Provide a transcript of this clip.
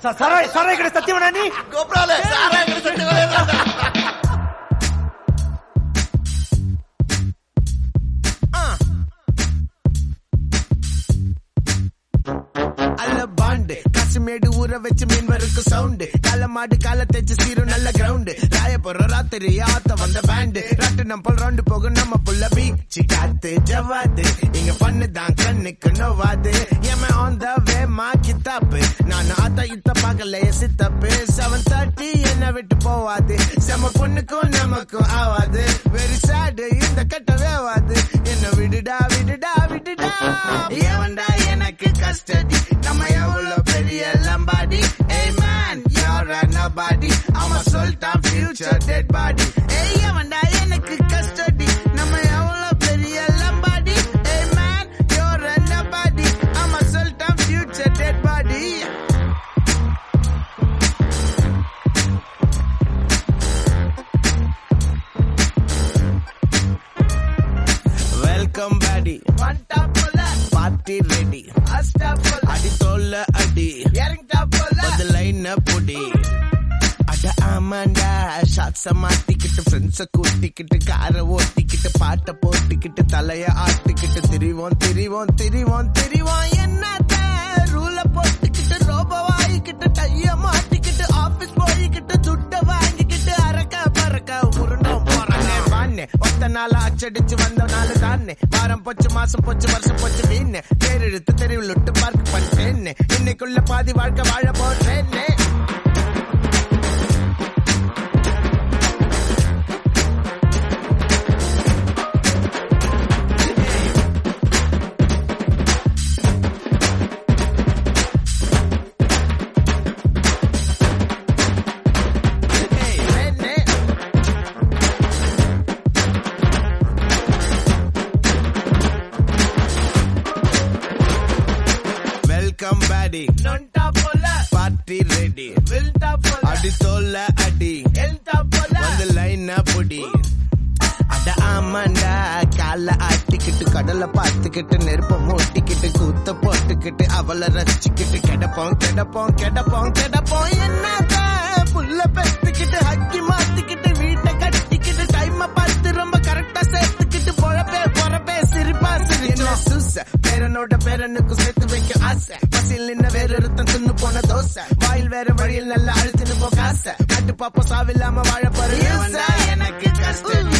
సారాయ్ సారాయ్ ఇక్కడ సత్యమనా నీ గోపురాలే సారా ఇక్కడ సత్యమనే அல்ல பாண்டு காசுமேடு ஊற வச்சு மீன் வருக்கு சவுண்டு கால மாடு கால தேச்சு சீரும் நல்ல கிரவுண்டு ராய போற ராத்திரி ஆத்த வந்த பேண்டு ராட்டு நம்ம ரவுண்டு போகும் நம்ம புள்ள பீச்சு காத்து ஜவாது இங்க பண்ணுதான் கண்ணுக்கு நோவாது ஏமா ஆன் த வே மா கித்தாப்பு நான் ஆத்தா இத்த பார்க்கல சித்தப்பு செவன் தேர்ட்டி என்ன விட்டு போவாது செம பொண்ணுக்கும் நமக்கும் ஆவாது வெரி சேடு இந்த கட்ட வேவாது என்ன விடுடா விடுடா விடுடா ஏவன்டா எனக்கு கஸ்டடி நம்ம எவ்வளவு பெரிய லம்பாடி ஏய் மேன் you're a nobody அவன் சொல்லிட்டான் future dead body ஏய் ஏவன்டா எனக்கு கஸ்டடி நம்ம எவ்வளவு பெரிய லம்பாடி ஏய் மேன் you're a nobody அவன் சொல்லிட்டான் future dead body வெல்கம் பேடி வண்டா போல பார்ட்டி ரெடி அஸ்டா போல அடி தோல்ல அடி இறங்கிட்டா போல அந்த லைன் புடி அட ஆமாண்டா ஷாட்ஸ மாட்டிக்கிட்டு ஃப்ரெண்ட்ஸ கூட்டிக்கிட்டு காரை ஓட்டிக்கிட்டு பாட்டை போட்டுக்கிட்டு தலைய ஆட்டிக்கிட்டு திரிவோம் திரிவோம் திரிவோம் திரிவோம் என்னத்த ரூல போட்டுக்கிட்டு ரோப வாங்கிக்கிட்டு டைய மாட்டிக்கிட்டு ஆபீஸ் போய்கிட்டு துட்ட வாங்கிக்கிட்டு அரக்க பறக்க உருண்டோம் போறானே வாண்ணே ஒத்த நாள் அச்சடிச்சு வந்த நாள் தானே வாரம் போச்சு மாசம் போச்சு வருஷம் போச்சு வீணே தேரெழுத்து தெருவில் விட்டு பார்க்க பண்ணிட்டேன்னு இன்னைக்குள்ள பாதி வாழ்க்கை வாழ போடுறேன்னே Hey, hey. வெல்கம் பேடி நொண்டா போல பார்ட்டி ரெடி வில்டா போல அடி தோல்ல அடி எல்டா போல வந்து லைன் புடி அட ஆமாண்டா கால ஆட்டிக்கிட்டு கடலை பார்த்துக்கிட்டு நெருப்ப மூட்டிக்கிட்டு கூத்த போட்டுக்கிட்டு அவளை ரசிச்சுக்கிட்டு கிடப்போம் கிடப்போம் கிடப்போம் கிடப்போம் என்னத புள்ள பெத்துக்கிட்டு ஹக்கி மாத்திக்கிட்டு வீட்டை கட்டிக்கிட்டு டைம் பார்த்து ரொம்ப கரெக்டா சேர்த்துக்கிட்டு பொழப்பே பொறப்பே சிரிப்பா சிரிச்சு சூச பேரனோட பேரனுக்கு சேர்த்து வைக்க ஆசை பசியில் நின்ன வேற ஒருத்தன் தின்னு போன தோசை வாயில் வேற வழியில் நல்லா அழுத்தின்னு போ காசை கட்டு பாப்பா சாவில்லாம வாழ போற எனக்கு கஷ்டம்